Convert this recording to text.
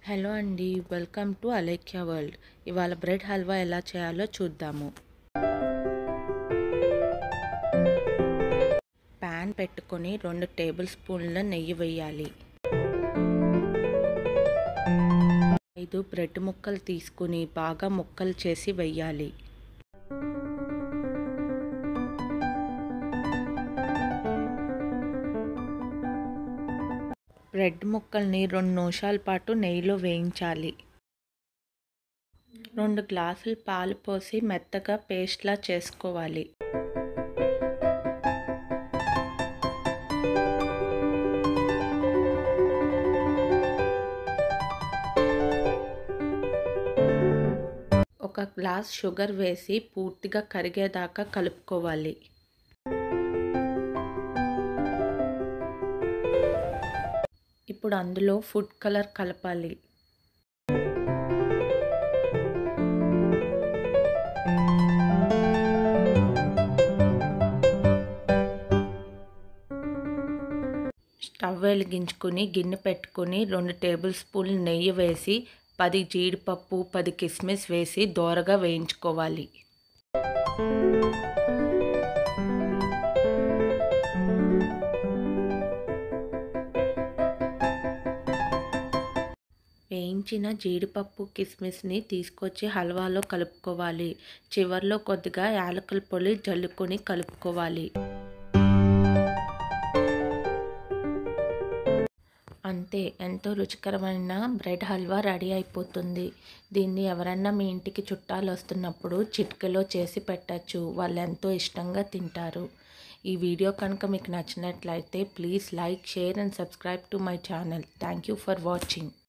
hello అండి welcome to Alekhya world ఇవాళ bread halwa ఎలా చేయాలో చూద్దాము ప్యాన్ పెట్టుకొని రెండు టేబుల్ స్పూన్ల నెయ్యి వేయాలి ఐదు బ్రెడ్ ముక్కలు తీసుకుని బాగా ముక్కలు చేసి వేయాలి బ్రెడ్ ముక్కల్ని రెండు నిమిషాల పాటు నెయ్యిలో వేయించాలి రెండు గ్లాసులు పాలు పోసి మెత్తగా పేస్ట్లా చేసుకోవాలి ఒక గ్లాస్ షుగర్ వేసి పూర్తిగా కరిగేదాకా కలుపుకోవాలి ఇప్పుడు అందులో ఫుడ్ కలర్ కలపాలి స్టవ్ వెలిగించుకుని గిన్నె పెట్టుకుని రెండు టేబుల్ స్పూన్లు నెయ్యి వేసి పది జీడిపప్పు పది కిస్మిస్ వేసి దోరగా వేయించుకోవాలి వేయించిన జీడిపప్పు కిస్మిస్ని తీసుకొచ్చి హల్వాలో కలుపుకోవాలి చివర్లో కొద్దిగా యాలకుల పొడి జల్లుకొని కలుపుకోవాలి అంతే ఎంతో రుచికరమైన బ్రెడ్ హల్వా రెడీ అయిపోతుంది దీన్ని ఎవరన్నా మీ ఇంటికి చుట్టాలు వస్తున్నప్పుడు చిటికెలో చేసి పెట్టచ్చు వాళ్ళు ఎంతో ఇష్టంగా తింటారు ఈ వీడియో కనుక మీకు నచ్చినట్లయితే please like share and subscribe to my channel thank you for watching